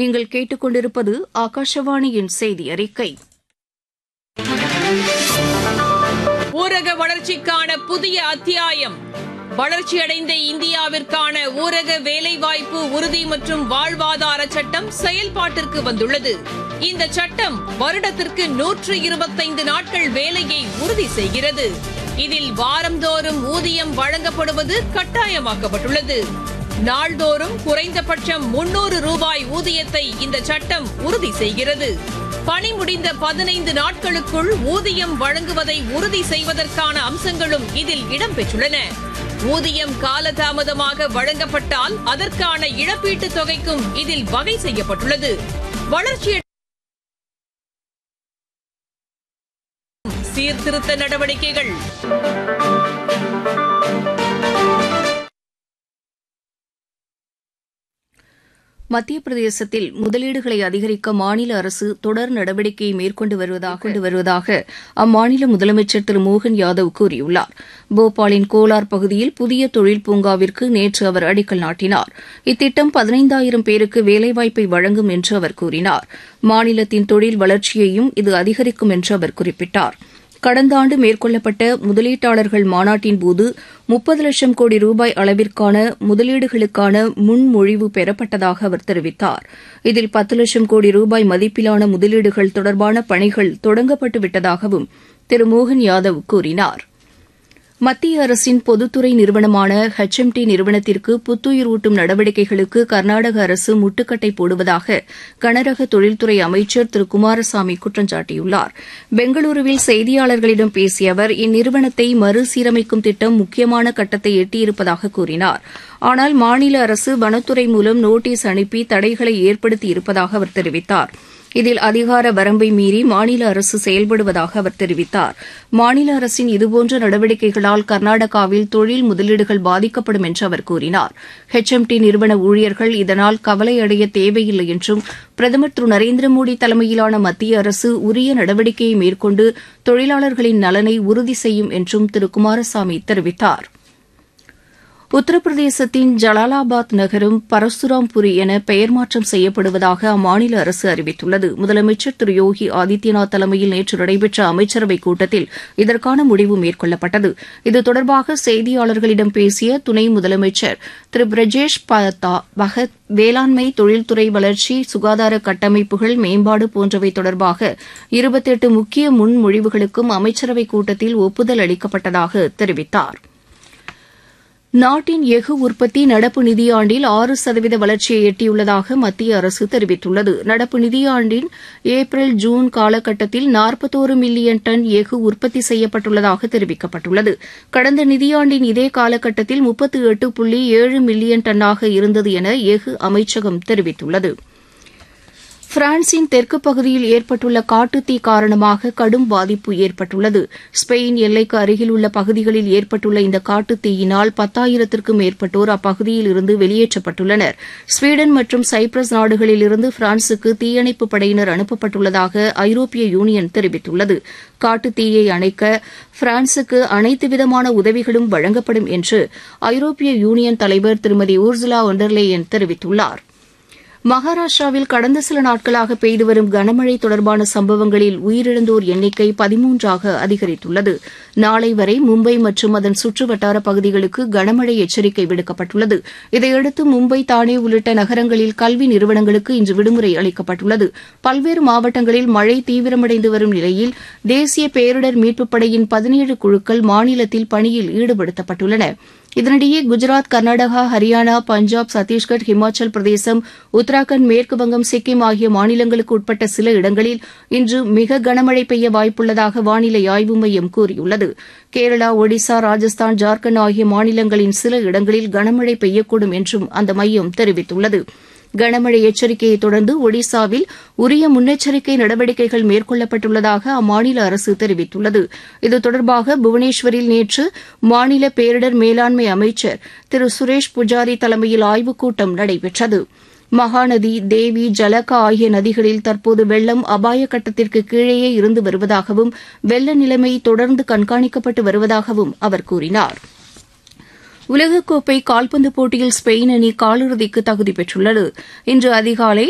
நீங்கள் கேட்டுக்கொண்டிருப்பது ஆகாஷவாணியின் செய்தி அறிக்கை ஊரக வளர்ச்சிக்கான புதிய அத்தியாயம் வளர்ச்சியடைந்த இந்தியாவிற்கான ஊரக வேலைவாய்ப்பு உறுதி மற்றும் வாழ்வாதார சட்டம் செயல்பாட்டிற்கு வந்துள்ளது இந்த சட்டம் வருடத்திற்கு நூற்று இருபத்தைந்து நாட்கள் வேலையை உறுதி செய்கிறது இதில் வாரந்தோறும் ஊதியம் வழங்கப்படுவது கட்டாயமாக்கப்பட்டுள்ளது நாள்தோறும் குறைந்தபட்சம் முன்னூறு ரூபாய் ஊதியத்தை இந்த சட்டம் உறுதி செய்கிறது பணி முடிந்த பதினைந்து நாட்களுக்குள் ஊதியம் வழங்குவதை உறுதி செய்வதற்கான அம்சங்களும் இதில் இடம்பெற்றுள்ளன ஊதியம் காலதாமதமாக வழங்கப்பட்டால் அதற்கான இழப்பீட்டுத் தொகைக்கும் இதில் வகை செய்யப்பட்டுள்ளது வளர்ச்சி சீர்திருத்த நடவடிக்கைகள் மத்திய பிரதேசத்தில் முதலீடுகளை அதிகரிக்க மாநில அரசு தொடர் நடவடிக்கையை மேற்கொண்டு வருவதாக வருவதாக அம்மாநில முதலமைச்சர் திரு மோகன் யாதவ் கூறியுள்ளார் போபாலின் கோலார் பகுதியில் புதிய தொழில் பூங்காவிற்கு நேற்று அவர் அடிக்கல் நாட்டினார் இத்திட்டம் பதினைந்தாயிரம் பேருக்கு வேலைவாய்ப்பை வழங்கும் என்று அவர் கூறினார் மாநிலத்தின் தொழில் வளர்ச்சியையும் இது அதிகரிக்கும் என்று அவர் குறிப்பிட்டார் கடந்த ஆண்டு மேற்கொள்ளப்பட்ட முதலீட்டாளர்கள் மாநாட்டின்போது முப்பது லட்சம் கோடி ரூபாய் அளவிற்கான முதலீடுகளுக்கான முன்மொழிவு பெறப்பட்டதாக அவர் தெரிவித்தார் இதில் பத்து லட்சம் கோடி ரூபாய் மதிப்பிலான முதலீடுகள் தொடர்பான பணிகள் தொடங்கப்பட்டு விட்டதாகவும் திரு மோகன் யாதவ் கூறினார் மத்திய அரசின் பொதுத்துறை நிறுவனமான ஹெச்எம்டி நிறுவனத்திற்கு புத்துயிர் ஊட்டும் நடவடிக்கைகளுக்கு கர்நாடக அரசு முட்டுக்கட்டை போடுவதாக கனரக தொழில்துறை அமைச்சர் திரு குமாரசாமி குற்றம் சாட்டியுள்ளார் பெங்களூருவில் செய்தியாளர்களிடம் பேசிய அவர் இந்நிறுவனத்தை மறுசீரமைக்கும் திட்டம் முக்கியமான கட்டத்தை எட்டியிருப்பதாக கூறினார் ஆனால் மாநில அரசு வனத்துறை மூலம் நோட்டீஸ் அனுப்பி தடைகளை ஏற்படுத்தி இருப்பதாக அவர் தெரிவித்தார் இதில் அதிகார வரம்பை மீறி மாநில அரசு செயல்படுவதாக அவர் தெரிவித்தார் மாநில அரசின் இதுபோன்ற நடவடிக்கைகளால் கர்நாடகாவில் தொழில் முதலீடுகள் பாதிக்கப்படும் என்று அவர் கூறினார் ஹெச்எம்டி நிறுவன ஊழியர்கள் இதனால் கவலையடைய தேவையில்லை என்றும் பிரதமர் திரு நரேந்திர மோடி தலைமையிலான மத்திய அரசு உரிய நடவடிக்கையை மேற்கொண்டு தொழிலாளர்களின் நலனை உறுதி செய்யும் என்றும் திரு குமாரசாமி தெரிவித்தாா் உத்தரப்பிரதேசத்தின் ஜலாலாபாத் நகரம் பரசுராம்புரி என பெயர் மாற்றம் செய்யப்படுவதாக அம்மாநில அரசு அறிவித்துள்ளது முதலமைச்சர் திரு யோகி ஆதித்யநாத் தலைமையில் நேற்று நடைபெற்ற அமைச்சரவைக் கூட்டத்தில் இதற்கான முடிவு மேற்கொள்ளப்பட்டது இது தொடர்பாக செய்தியாளர்களிடம் பேசிய துணை முதலமைச்சர் திரு பிரஜேஷ் பதத்தா பகத் வேளாண்மை தொழில்துறை வளர்ச்சி சுகாதார கட்டமைப்புகள் மேம்பாடு போன்றவை தொடர்பாக இருபத்தெட்டு முக்கிய முன்மொழிவுகளுக்கும் அமைச்சரவைக் கூட்டத்தில் ஒப்புதல் அளிக்கப்பட்டதாக தெரிவித்தாா் நாட்டின் எஃகு உற்பத்தி நடப்பு நிதியாண்டில் ஆறு சதவீத வளர்ச்சியை எட்டியுள்ளதாக மத்திய அரசு தெரிவித்துள்ளது நடப்பு நிதியாண்டின் ஏப்ரல் ஜூன் காலகட்டத்தில் நாற்பத்தோரு மில்லியன் டன் எஃகு உற்பத்தி செய்யப்பட்டுள்ளதாக தெரிவிக்கப்பட்டுள்ளது கடந்த நிதியாண்டின் இதே காலகட்டத்தில் முப்பத்து எட்டு புள்ளி ஏழு மில்லியன் டன்னாக இருந்தது என எஃகு அமைச்சகம் தெரிவித்துள்ளது பிரான்சின் தெற்கு பகுதியில் ஏற்பட்டுள்ள காட்டுத்தீ காரணமாக கடும் பாதிப்பு ஏற்பட்டுள்ளது ஸ்பெயின் எல்லைக்கு அருகில் உள்ள பகுதிகளில் ஏற்பட்டுள்ள இந்த காட்டுத்தீயினால் பத்தாயிரத்திற்கும் மேற்பட்டோர் அப்பகுதியில் இருந்து வெளியேற்றப்பட்டுள்ளனர் ஸ்வீடன் மற்றும் சைப்ரஸ் நாடுகளில் இருந்து பிரான்சுக்கு தீயணைப்பு படையினர் அனுப்பப்பட்டுள்ளதாக ஐரோப்பிய யூனியன் தெரிவித்துள்ளது காட்டுத்தீயை அணைக்க பிரான்சுக்கு அனைத்து விதமான உதவிகளும் வழங்கப்படும் என்று ஐரோப்பிய யூனியன் தலைவர் திருமதி ஊர்சுலா ஒண்டர்லேயன் தெரிவித்துள்ளாா் மகாராஷ்டிராவில் கடந்த சில நாட்களாக பெய்து வரும் கனமழை தொடர்பான சம்பவங்களில் உயிரிழந்தோர் எண்ணிக்கை பதிமூன்றாக அதிகரித்துள்ளது நாளை வரை மும்பை மற்றும் அதன் சுற்றுவட்டார பகுதிகளுக்கு கனமழை எச்சரிக்கை விடுக்கப்பட்டுள்ளது இதையடுத்து மும்பை தானே உள்ளிட்ட நகரங்களில் கல்வி நிறுவனங்களுக்கு இன்று விடுமுறை அளிக்கப்பட்டுள்ளது பல்வேறு மாவட்டங்களில் மழை தீவிரமடைந்து வரும் நிலையில் தேசிய பேரிடர் மீட்புப் படையின் பதினேழு குழுக்கள் மாநிலத்தில் பணியில் ஈடுபடுத்தப்பட்டுள்ளன இதனிடையே குஜராத் கர்நாடகா ஹரியானா பஞ்சாப் சத்தீஸ்கர் ஹிமாச்சல் பிரதேசம் உத்தராகண்ட் மேற்குவங்கம் சிக்கிம் ஆகிய மாநிலங்களுக்கு உட்பட்ட சில இடங்களில் இன்று மிக கனமழை பெய்ய வாய்ப்புள்ளதாக வானிலை ஆய்வு மையம் கூறியுள்ளது கேரளா ஒடிசா ராஜஸ்தான் ஜார்க்கண்ட் ஆகிய மாநிலங்களின் சில இடங்களில் கனமழை பெய்யக்கூடும் என்றும் அந்த மையம் தெரிவித்துள்ளது கனமழை எச்சரிக்கையை தொடர்ந்து ஒடிசாவில் உரிய முன்னெச்சரிக்கை நடவடிக்கைகள் மேற்கொள்ளப்பட்டுள்ளதாக அம்மாநில அரசு தெரிவித்துள்ளது இது தொடர்பாக புவனேஸ்வரில் நேற்று மாநில பேரிடர் மேலாண்மை அமைச்சர் திரு சுரேஷ் புஜாரி தலைமையில் ஆய்வுக் கூட்டம் நடைபெற்றது மகாநதி தேவி ஜலகா ஆகிய நதிகளில் தற்போது வெள்ளம் அபாய கட்டத்திற்கு கீழேயே இருந்து வருவதாகவும் வெள்ள நிலைமை தொடர்ந்து கண்காணிக்கப்பட்டு வருவதாகவும் அவர் கூறினார் உலகக்கோப்பை கால்பந்து போட்டியில் ஸ்பெயின் அணி காலிறுதிக்கு தகுதி பெற்றுள்ளது இன்று அதிகாலை